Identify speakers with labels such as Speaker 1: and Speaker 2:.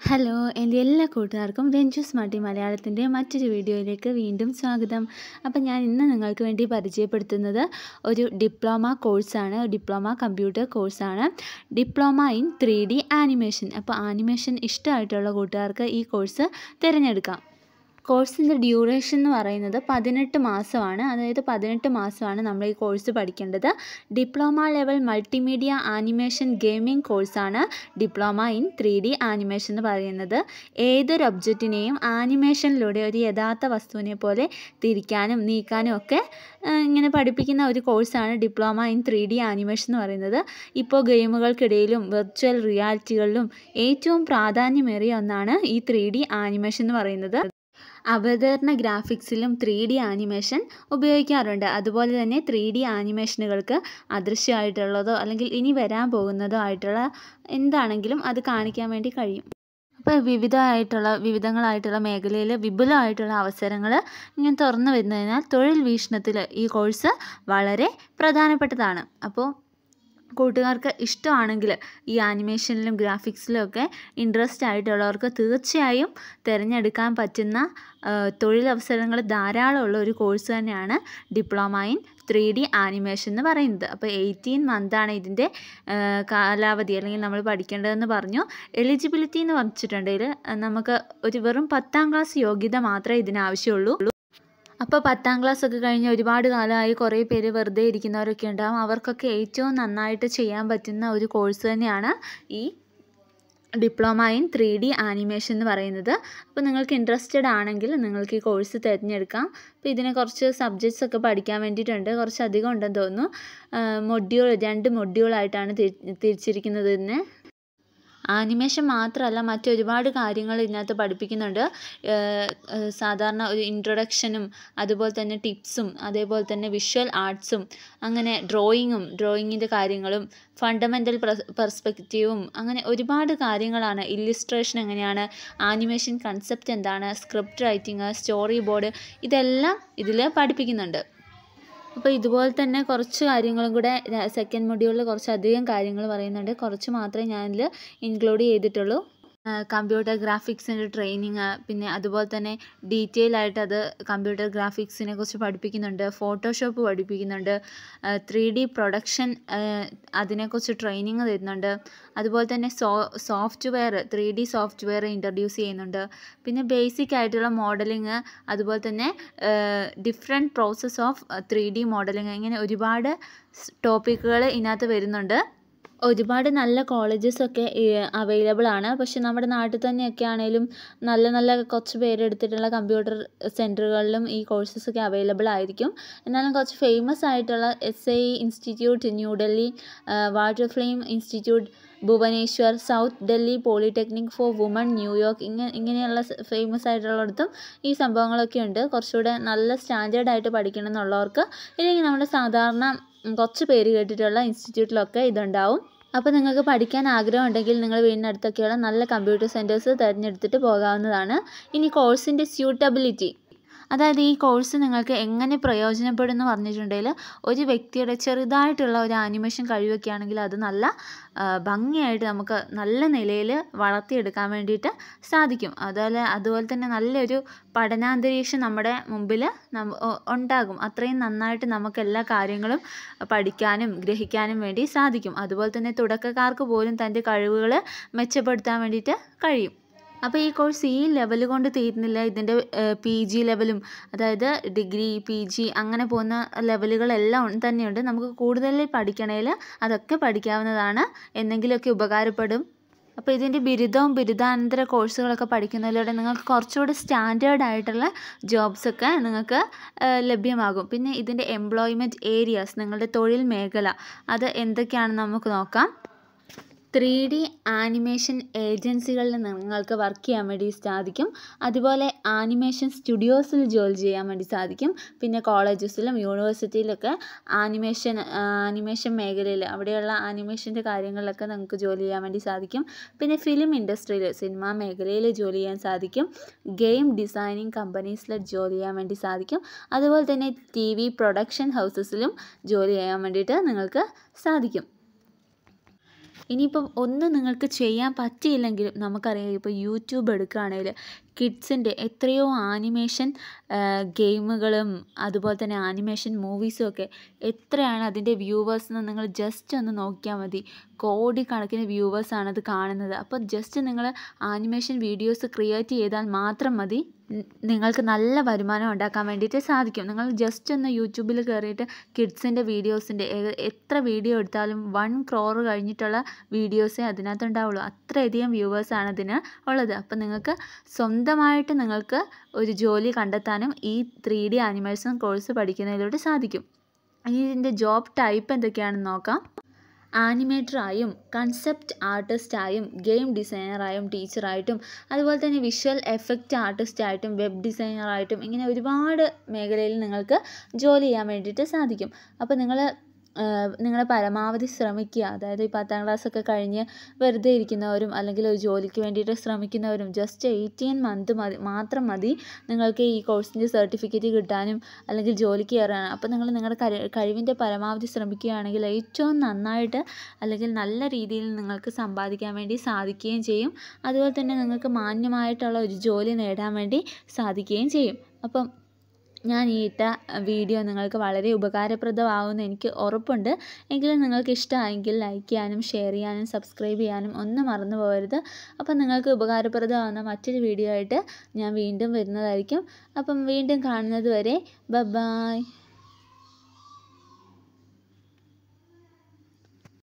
Speaker 1: hello എൻ്റെ എല്ലാ കൂട്ടുകാർക്കും രഞ്ജുസ് മാട്ടി മലയാളത്തിൻ്റെ മറ്റൊരു വീഡിയോയിലേക്ക് വീണ്ടും സ്വാഗതം അപ്പം ഞാൻ ഇന്ന് നിങ്ങൾക്ക് വേണ്ടി പരിചയപ്പെടുത്തുന്നത് ഒരു ഡിപ്ലോമ കോഴ്സാണ് ഡിപ്ലോമ കമ്പ്യൂട്ടർ കോഴ്സാണ് diploma in three D animation അപ്പോൾ ആനിമേഷൻ ഇഷ്ടമായിട്ടുള്ള കൂട്ടുകാർക്ക് ഈ കോഴ്സ് തിരഞ്ഞെടുക്കാം കോഴ്സിൻ്റെ ഡ്യൂറേഷൻ എന്ന് പറയുന്നത് പതിനെട്ട് മാസമാണ് അതായത് പതിനെട്ട് മാസമാണ് നമ്മൾ ഈ കോഴ്സ് പഠിക്കേണ്ടത് diploma level multimedia animation gaming കോഴ്സാണ് diploma in three D animation എന്ന് പറയുന്നത് ഏതൊരു ഒബ്ജക്റ്റിനെയും ആനിമേഷനിലൂടെ ഒരു യഥാർത്ഥ വസ്തുവിനെ പോലെ തിരിക്കാനും നീക്കാനും ഒക്കെ ആ, ഇങ്ങനെ പഠിപ്പിക്കുന്ന ഒരു കോഴ്സാണ് diploma in three D animation എന്ന് പറയുന്നത് ഇപ്പോൾ ഗെയിമുകൾക്കിടയിലും വെർച്വൽ റിയാലിറ്റികളിലും ഏറ്റവും പ്രാധാന്യമേറിയ ഒന്നാണ് ഈ ത്രീ ഡി ആനിമേഷൻ എന്ന് പറയുന്നത് അവതരണ ഗ്രാഫിക്സിലും ത്രീ ഡി ആനിമേഷൻ ഉപയോഗിക്കാറുണ്ട് അതുപോലെ തന്നെ ത്രീ ഡി ആനിമേഷനുകൾക്ക് അദൃശ്യമായിട്ടുള്ളതോ അല്ലെങ്കിൽ ഇനി വരാൻ പോകുന്നതോ ആയിട്ടുള്ള എന്താണെങ്കിലും അത് കാണിക്കാൻ വേണ്ടി കഴിയും അപ്പോൾ വിവിധമായിട്ടുള്ള വിവിധങ്ങളായിട്ടുള്ള മേഖലയിൽ വിപുലമായിട്ടുള്ള അവസരങ്ങൾ ഇങ്ങനെ തുറന്നു വരുന്നതിനാൽ തൊഴിൽ വീക്ഷണത്തിൽ ഈ കോഴ്സ് വളരെ പ്രധാനപ്പെട്ടതാണ് അപ്പോൾ കൂട്ടുകാർക്ക് ഇഷ്ടമാണെങ്കിൽ ഈ ആനിമേഷനിലും ഗ്രാഫിക്സിലും ഒക്കെ ഇൻട്രസ്റ്റ് ആയിട്ടുള്ളവർക്ക് തീർച്ചയായും തിരഞ്ഞെടുക്കാൻ പറ്റുന്ന ആ, തൊഴിലവസരങ്ങൾ ധാരാളമുള്ള ഒരു കോഴ്സ് തന്നെയാണ് diploma in three D animation എന്ന് പറയുന്നത് അപ്പോൾ എയ്റ്റീൻ മന്താണ് ഇതിൻ്റെ ആ, കാലാവധി അല്ലെങ്കിൽ നമ്മൾ പഠിക്കേണ്ടതെന്ന് പറഞ്ഞു എലിജിബിലിറ്റി എന്ന് പറഞ്ഞിട്ടുണ്ടെങ്കിൽ നമുക്ക് ഒരു വെറും പത്താം ക്ലാസ് യോഗ്യത മാത്രമേ ഇതിനാവശ്യമുള്ളൂ അപ്പോൾ പത്താം ക്ലാസ് ഒക്കെ കഴിഞ്ഞ് ഒരുപാട് കാലമായി കുറേ പേര് വെറുതെ ഇരിക്കുന്നവരൊക്കെ ഉണ്ടാകും അവർക്കൊക്കെ ഏറ്റവും നന്നായിട്ട് ചെയ്യാൻ പറ്റുന്ന ഒരു കോഴ്സ് തന്നെയാണ് ഈ diploma in three D animation എന്ന് പറയുന്നത് അപ്പോൾ നിങ്ങൾക്ക് ഇൻട്രസ്റ്റഡ് ആണെങ്കിൽ നിങ്ങൾക്ക് ഈ കോഴ്സ് തിരഞ്ഞെടുക്കാം അപ്പോൾ ഇതിനെ കുറച്ച് സബ്ജക്ട്സ് ഒക്കെ പഠിക്കാൻ വേണ്ടിയിട്ടുണ്ട് കുറച്ച് അധികം ഉണ്ടെന്ന് തോന്നുന്നു മൊഡ്യൂൾ രണ്ട് മൊഡ്യൂളായിട്ടാണ് തിരി- തിരിച്ചിരിക്കുന്നത് ഇതിനെ ആനിമേഷൻ മാത്രമല്ല മറ്റൊരുപാട് കാര്യങ്ങൾ ഇതിനകത്ത് പഠിപ്പിക്കുന്നുണ്ട് ഏഹ് ഏഹ് സാധാരണ ഒരു ഇൻട്രൊഡക്ഷനും അതുപോലെ തന്നെ ടിപ്സും അതേപോലെ തന്നെ വിഷ്വൽ ആർട്സും അങ്ങനെ ഡ്രോയിങ്ങും ഡ്രോയിങ്ങിൻ്റെ കാര്യങ്ങളും ഫണ്ടമെൻ്റൽ പെർസ്പെക്റ്റീവും അങ്ങനെ ഒരുപാട് കാര്യങ്ങളാണ് ഇല്ലുസ്ട്രേഷൻ എങ്ങനെയാണ് ആനിമേഷൻ കൺസെപ്റ്റ് എന്താണ് സ്ക്രിപ്റ്റ് റൈറ്റിംഗ് സ്റ്റോറി ബോർഡ് ഇതെല്ലാം ഇതിൽ പഠിപ്പിക്കുന്നുണ്ട് അപ്പോൾ ഇതുപോലെ തന്നെ കുറച്ച് കാര്യങ്ങളും കൂടെ സെക്കൻഡ് മൊഡ്യൂളിൽ കുറച്ചധികം കാര്യങ്ങൾ പറയുന്നുണ്ട് കുറച്ച് മാത്രമേ ഞാനിതിൽ ഇൻക്ലൂഡ് ചെയ്തിട്ടുള്ളൂ കമ്പ്യൂട്ടർ ഗ്രാഫിക്സിൻ്റെ ട്രെയിനിങ് പിന്നെ അതുപോലെ തന്നെ ഡീറ്റെയിൽ ആയിട്ട് അത് കമ്പ്യൂട്ടർ ഗ്രാഫിക്സിനെ കുറിച്ച് പഠിപ്പിക്കുന്നുണ്ട് ഫോട്ടോഷോപ്പ് പഠിപ്പിക്കുന്നുണ്ട് ത്രീ ഡി പ്രൊഡക്ഷൻ അതിനെക്കുറിച്ച് ട്രെയിനിങ് തരുന്നുണ്ട് അതുപോലെ തന്നെ so software three D software introduce ചെയ്യുന്നുണ്ട് പിന്നെ ബേസിക് ആയിട്ടുള്ള മോഡലിങ് അതുപോലെ തന്നെ different process of three D modelling ഇങ്ങനെ ഒരുപാട് ടോപ്പിക്കുകൾ ഇതിനകത്ത് വരുന്നുണ്ട് ഒരുപാട് നല്ല കോളേജസ് ഒക്കെ അവൈലബിൾ ആണ് പക്ഷെ നമ്മുടെ നാട്ടിൽ തന്നെയൊക്കെ ആണെങ്കിലും നല്ല നല്ല കുറച്ച് പേരെടുത്തിട്ടുള്ള കമ്പ്യൂട്ടർ സെൻറ്ററുകളിലും ഈ കോഴ്സസ് ഒക്കെ അവൈലബിൾ ആയിരിക്കും എന്നാലും കുറച്ച് ഫേമസ് ആയിട്ടുള്ള S I institute New Delhi water flame institute Bhubaneswar south Delhi polytechnic for women New York ഇങ്ങനെ ഇങ്ങനെയുള്ള ഫേമസ് ആയിട്ടുള്ളിടത്തും ഈ സംഭവങ്ങളൊക്കെ ഉണ്ട് കുറച്ചുകൂടെ നല്ല സ്റ്റാൻഡേർഡ് ആയിട്ട് പഠിക്കണം എന്നുള്ളവർക്ക് ഇല്ലെങ്കിൽ നമ്മുടെ സാധാരണ ഉം, കുറച്ച് പേര് കേട്ടിട്ടുള്ള ഇൻസ്റ്റിറ്റ്യൂട്ടിലൊക്കെ ഇതുണ്ടാവും അപ്പോൾ നിങ്ങൾക്ക് പഠിക്കാൻ ആഗ്രഹമുണ്ടെങ്കിൽ നിങ്ങൾ വീടിനടുത്തൊക്കെയുള്ള നല്ല കമ്പ്യൂട്ടർ സെൻറ്റേഴ്സ് തിരഞ്ഞെടുത്തിട്ട് പോകാവുന്നതാണ് ഇനി കോഴ്സിൻ്റെ സ്യൂട്ടബിലിറ്റി അതായത് ഈ കോഴ്സ് നിങ്ങൾക്ക് എങ്ങനെ പ്രയോജനപ്പെടും എന്ന് പറഞ്ഞിട്ടുണ്ടെങ്കിൽ ഒരു വ്യക്തിയുടെ ചെറുതായിട്ടുള്ള ഒരു ആനിമേഷൻ കഴിവൊക്കെ ആണെങ്കിൽ അത് നല്ല ആ, ഭംഗിയായിട്ട് നമുക്ക് നല്ല നിലയിൽ വളർത്തിയെടുക്കാൻ വേണ്ടിയിട്ട് സാധിക്കും അതുപോലെ അതുപോലെ തന്നെ നല്ലൊരു പഠനാന്തരീക്ഷം നമ്മുടെ മുമ്പിൽ നമ്മ ഒ- ഉണ്ടാകും അത്രയും നന്നായിട്ട് നമുക്ക് എല്ലാ കാര്യങ്ങളും പഠിക്കാനും ഗ്രഹിക്കാനും വേണ്ടി സാധിക്കും അതുപോലെ തന്നെ തുടക്കക്കാർക്ക് പോലും തൻ്റെ കഴിവുകൾ മെച്ചപ്പെടുത്താൻ വേണ്ടിയിട്ട് കഴിയും അപ്പോൾ ഈ കോഴ്സ് ഈ ലെവൽ കൊണ്ട് തീരുന്നില്ല ഇതിൻ്റെ പി ജി ലെവലും അതായത് ഡിഗ്രി പി ജി അങ്ങനെ പോകുന്ന ലെവലുകളെല്ലാം ഉണ്ട്- തന്നെയുണ്ട് നമുക്ക് കൂടുതൽ പഠിക്കണേൽ അതൊക്കെ പഠിക്കാവുന്നതാണ് എന്തെങ്കിലുമൊക്കെ ഉപകാരപ്പെടും അപ്പോൾ ഇതിൻ്റെ ബിരുദവും ബിരുദാനന്തര കോഴ്സുകളൊക്കെ പഠിക്കുന്നതിലൂടെ നിങ്ങൾക്ക് കുറച്ചുകൂടി സ്റ്റാൻഡേർഡ് ആയിട്ടുള്ള ജോബ്സൊക്കെ നിങ്ങൾക്ക് ആ, ലഭ്യമാകും പിന്നെ ഇതിൻ്റെ എംപ്ലോയ്മെൻറ്റ് ഏരിയാസ് നിങ്ങളുടെ തൊഴിൽ മേഖല അത് എന്തൊക്കെയാണെന്ന് നമുക്ക് നോക്കാം ത്രീ ഡി ആനിമേഷൻ ഏജൻസികളിൽ നിങ്ങൾക്ക് വർക്ക് ചെയ്യാൻ വേണ്ടി സാധിക്കും അതുപോലെ ആനിമേഷൻ സ്റ്റുഡിയോസിൽ ജോലി ചെയ്യാൻ വേണ്ടി സാധിക്കും പിന്നെ കോളേജസിലും യൂണിവേഴ്സിറ്റിയിലൊക്കെ ആനിമേഷൻ ആനിമേഷൻ മേഖലയിൽ അവിടെയുള്ള ആനിമേഷൻ്റെ കാര്യങ്ങളിലൊക്കെ നിങ്ങൾക്ക് ജോലി ചെയ്യാൻ വേണ്ടി സാധിക്കും പിന്നെ ഫിലിം ഇൻഡസ്ട്രിയിൽ സിനിമാ മേഖലയിൽ ജോലി ചെയ്യാൻ സാധിക്കും ഗെയിം ഡിസൈനിങ് കമ്പനീസിൽ ജോലി ചെയ്യാൻ വേണ്ടി സാധിക്കും അതുപോലെ തന്നെ ടി വി പ്രൊഡക്ഷൻ ഹൗസസിലും ജോലി ചെയ്യാൻ വേണ്ടിയിട്ട് നിങ്ങൾക്ക് സാധിക്കും ഇനിയിപ്പം ഒന്നും നിങ്ങൾക്ക് ചെയ്യാൻ പറ്റിയില്ലെങ്കിലും നമുക്കറിയാം ഇപ്പോൾ യൂട്യൂബ് എടുക്കുകയാണെങ്കിൽ കിഡ്സിൻ്റെ എത്രയോ ആനിമേഷൻ ഗെയിമുകളും അതുപോലെ തന്നെ ആനിമേഷൻ മൂവീസും ഒക്കെ എത്രയാണ് അതിൻ്റെ വ്യൂവേഴ്സ് എന്ന് നിങ്ങൾ ജസ്റ്റ് ഒന്ന് നോക്കിയാൽ മതി കോടിക്കണക്കിന് വ്യൂവേഴ്സാണ് അത് കാണുന്നത് അപ്പോൾ ജസ്റ്റ് നിങ്ങൾ ആനിമേഷൻ വീഡിയോസ് ക്രിയേറ്റ് ചെയ്താൽ മാത്രം മതി നിങ്ങൾക്ക് നല്ല വരുമാനം ഉണ്ടാക്കാൻ വേണ്ടിയിട്ട് സാധിക്കും നിങ്ങൾ ജസ്റ്റ് ഒന്ന് യൂട്യൂബിൽ കയറിയിട്ട് കിഡ്സിൻ്റെ വീഡിയോസിൻ്റെ എത്ര വീഡിയോ എടുത്താലും വൺ ക്രോർ കഴിഞ്ഞിട്ടുള്ള വീഡിയോസേ അതിനകത്ത് ഉണ്ടാവുള്ളൂ അത്രയധികം വ്യൂവേഴ്സാണ് അതിന് ഉള്ളത് അപ്പോൾ നിങ്ങൾക്ക് സ്വന്തമായിട്ട് നിങ്ങൾക്ക് ഒരു ജോലി കണ്ടെത്താനും ഈ ത്രീ ഡി ആനിമേഷൻ കോഴ്സ് പഠിക്കുന്നതിലൂടെ സാധിക്കും ഇനി ഇതിൻ്റെ ജോബ് ടൈപ്പ് എന്തൊക്കെയാണെന്ന് നോക്കാം ആനിമേറ്ററായും കൺസെപ്റ്റ് ആർട്ടിസ്റ്റായും ഗെയിം ഡിസൈനറായും ടീച്ചറായിട്ടും അതുപോലെ തന്നെ വിഷ്വൽ എഫക്റ്റ് ആർട്ടിസ്റ്റായിട്ടും വെബ് ഡിസൈനറായിട്ടും ഇങ്ങനെ ഒരുപാട് മേഖലയിൽ നിങ്ങൾക്ക് ജോലി ചെയ്യാൻ വേണ്ടിയിട്ട് സാധിക്കും അപ്പോൾ നിങ്ങൾ നിങ്ങൾ പരമാവധി ശ്രമിക്കുക അതായത് ഈ പത്താം ക്ലാസ്സൊക്കെ കഴിഞ്ഞ് വെറുതെ ഇരിക്കുന്നവരും അല്ലെങ്കിൽ ഒരു ജോലിക്ക് വേണ്ടിയിട്ട് ശ്രമിക്കുന്നവരും ജസ്റ്റ് എയ്റ്റീൻ മന്ത് മതി മാത്രം മതി നിങ്ങൾക്ക് ഈ കോഴ്സിൻ്റെ സർട്ടിഫിക്കറ്റ് കിട്ടാനും അല്ലെങ്കിൽ ജോലിക്ക് കയറാനും അപ്പോൾ നിങ്ങൾ നിങ്ങളുടെ കഴിവിൻ്റെ പരമാവധി ശ്രമിക്കുകയാണെങ്കിൽ ഏറ്റവും നന്നായിട്ട് അല്ലെങ്കിൽ നല്ല രീതിയിൽ നിങ്ങൾക്ക് സമ്പാദിക്കാൻ വേണ്ടി സാധിക്കുകയും ചെയ്യും അതുപോലെ തന്നെ നിങ്ങൾക്ക് മാന്യമായിട്ടുള്ള ഒരു ജോലി നേടാൻ വേണ്ടി സാധിക്കുകയും ചെയ്യും അപ്പം ഞാൻ ഈ ഇട്ട വീഡിയോ നിങ്ങൾക്ക് വളരെ ഉപകാരപ്രദമാവുമെന്ന് എനിക്ക് ഉറപ്പുണ്ട് എങ്കിലും നിങ്ങൾക്ക് ഇഷ്ടമായെങ്കിൽ ലൈക്ക് ചെയ്യാനും ഷെയർ ചെയ്യാനും സബ്സ്ക്രൈബ് ചെയ്യാനും ഒന്നും മറന്നു പോകരുത് അപ്പം നിങ്ങൾക്ക് ഉപകാരപ്രദമാവുന്ന മറ്റൊരു വീഡിയോ ആയിട്ട് ഞാൻ വീണ്ടും വരുന്നതായിരിക്കും അപ്പം വീണ്ടും കാണുന്നത് വരെ ബ ബായ്